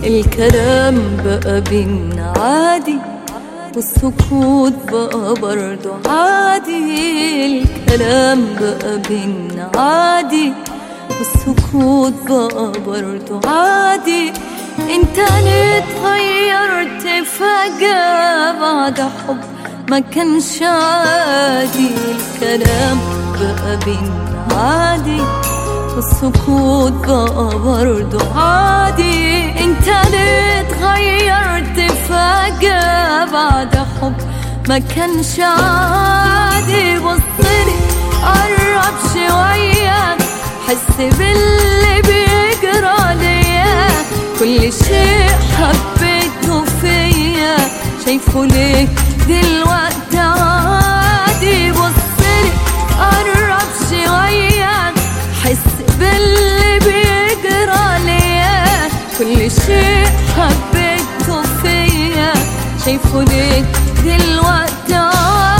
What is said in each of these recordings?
الكلام بقى بينا عادي والسكوت بقى برضو عادي الكلام بقى بينا عادي والسكوت بقى برضو عادي انت ليه اتغيرت فجأة بعد حب ما كانش عادي الكلام بقى بينا عادي والسكوت بقى برضو عادي انت ليه اتغيرت فجأة بعد حب ما كانش عادي بصلي قرب شوية حس باللي بيجرى ليا كل شيء حبيته فيا شايفه ليه دلوقتي عادي بصلي قرب شوية حس باللي بيجرى ليا كل شيء حبيته فيا شايفه ليه دلوقتي عادي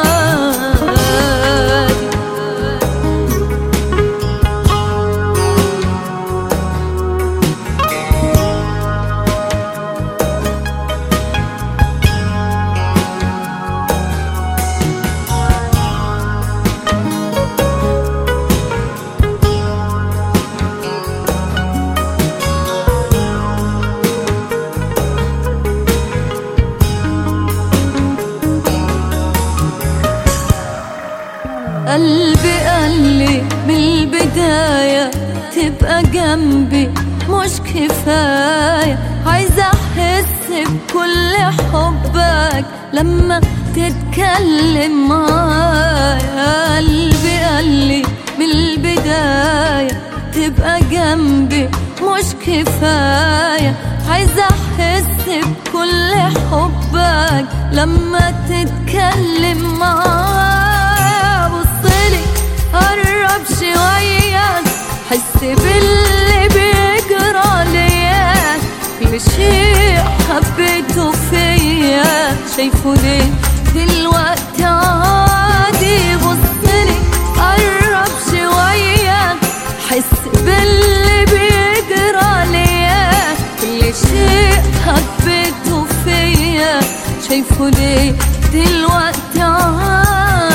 قلبي قال لي من البداية تبقى جنبي مش كفاية عايزة أحس بكل حبك لما تتكلم معايا قلبي قال لي من البداية تبقى جنبي مش كفاية عايزة أحس بكل حبك لما تتكلم معايا بصلي قرب شوية حس باللي بيجرى ليا كل شيء حبيته فيا شايفه ليه دلوقتي عادي بصلي قرب شوية حس باللي بيجرى ليا كل شيء حبيته فيا شايفه ليه دلوقتي عادي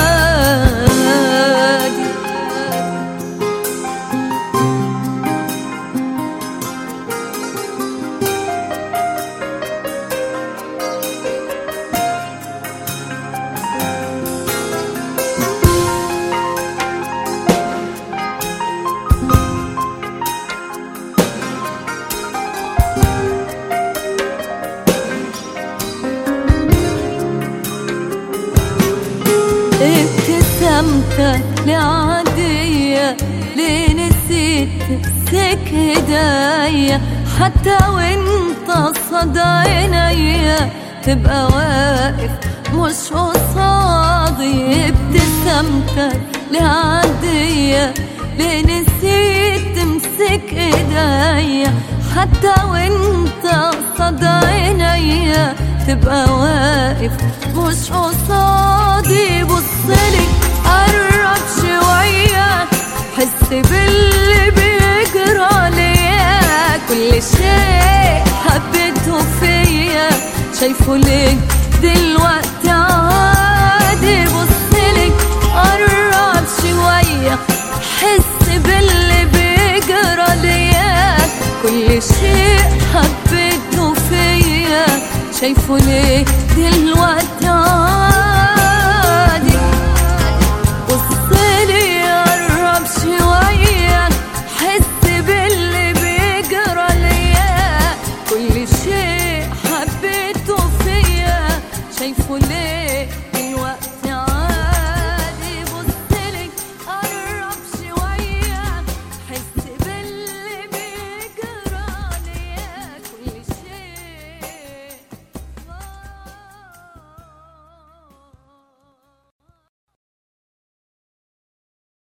ابتسامتك لعادية ليه نسيت تمسك ايديا حتى وانت صدى عينيا تبقى واقف مش قصادي ابتسامتك لعادية ليه نسيت تمسك ايديا حتى وانت صدى عينيا تبقى واقف مش قصادي بصلي قرب شوية حس باللي بيجرى ليا كل شيء حبيته فيا شايفه ليه دلوقتي عادي بصلي قرب شوية حس باللي بيجرى ليا كل شيء حبيته فيا شايفه ليه دلوقتي